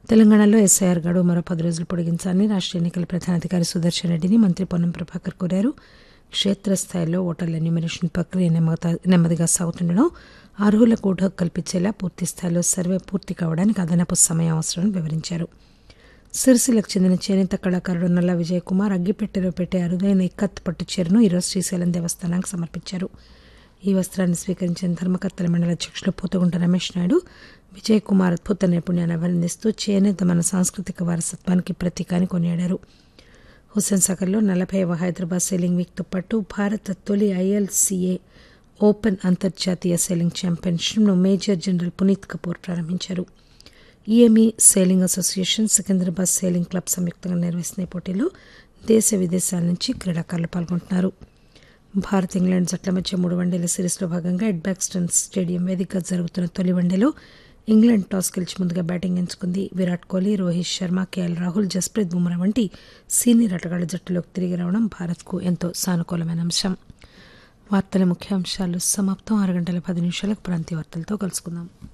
తెలంగాణలో ఎస్ఐఆర్ గడువు మరో పది రోజులు పొడిగించాలని రాష్ట్ర ఎన్నికల ప్రధానాధికారి సుదర్శన్ రెడ్డిని మంత్రి పొన్నం ప్రభాకర్ కోరారు క్షేత్రస్థాయిలో ఓటర్ల ఎన్యూమరేషన్ ప్రక్రియ నెమ్మద- నెమ్మదిగా సాగుతుండడం అర్హులకు ఓటు హక్కు కల్పించేలా పూర్తి స్థాయిలో సర్వే పూర్తి కావడానికి అదనపు సమయం అవసరమని వివరించారు సిరిసిల్లకు చెందిన చేనేత కళాకారుడు నల్ల విజయ్ కుమార్ అగ్గిపెట్టెలో పెట్టే అరుదైన ఇక్కత్ పట్టు చీరను ఈరోజు శ్రీశైలం దేవస్థానానికి సమర్పించారు ఈ వస్త్రాన్ని స్వీకరించిన ధర్మకర్తల మండలి అధ్యక్షులు పూతగుంట రమేష్ నాయుడు విజయ్ కుమార్ అద్భుత నైపుణ్యాన్ని అభినందిస్తూ చేనేత మన సాంస్కృతిక వారసత్వానికి ప్రతీక అని కొనియాడారు హుస్సేన్ సాగర్లో నలభైవ హైదరాబాద్ సెయిలింగ్ వీక్తో పాటు భారత తొలి ఐఎల్సీఏ ఓపెన్ అంతర్జాతీయ సెయిలింగ్ ఛాంపియన్షిప్ను మేజర్ జనరల్ పునీత్ కపూర్ ప్రారంభించారు EME sailing association Secunderabad sailing club సంయుక్తంగా నిర్వహిస్తున్న ఈ పోటీలో దేశ విదేశాల నుంచి క్రీడాకారులు పాల్గొంటున్నారు భారత్ ఇంగ్లాండ్ జట్ల మధ్య మూడు వన్డేల సిరీస్లో భాగంగా ఎడ్బాక్స్టన్ స్టేడియం వేదికగా జరుగుతున్న తొలి వన్డేలో ఇంగ్లాండ్ టాస్ గెలిచి ముందుగా బ్యాటింగ్ ఎంచుకుంది విరాట్ కోహ్లీ రోహిత్ శర్మ కేఎల్ రాహుల్ జస్ప్రీత్ బుమ్రా వంటి సీనియర్ ఆటగాళ్ల జట్టులోకి తిరిగి రావడం భారత్కు ఎంతో సానుకూలమైన అంశం వార్తల ముఖ్యాంశాలు సమాప్తం ఆరు గంటల పది నిమిషాలకు ప్రాంతీయ వార్తలతో కలుసుకుందాం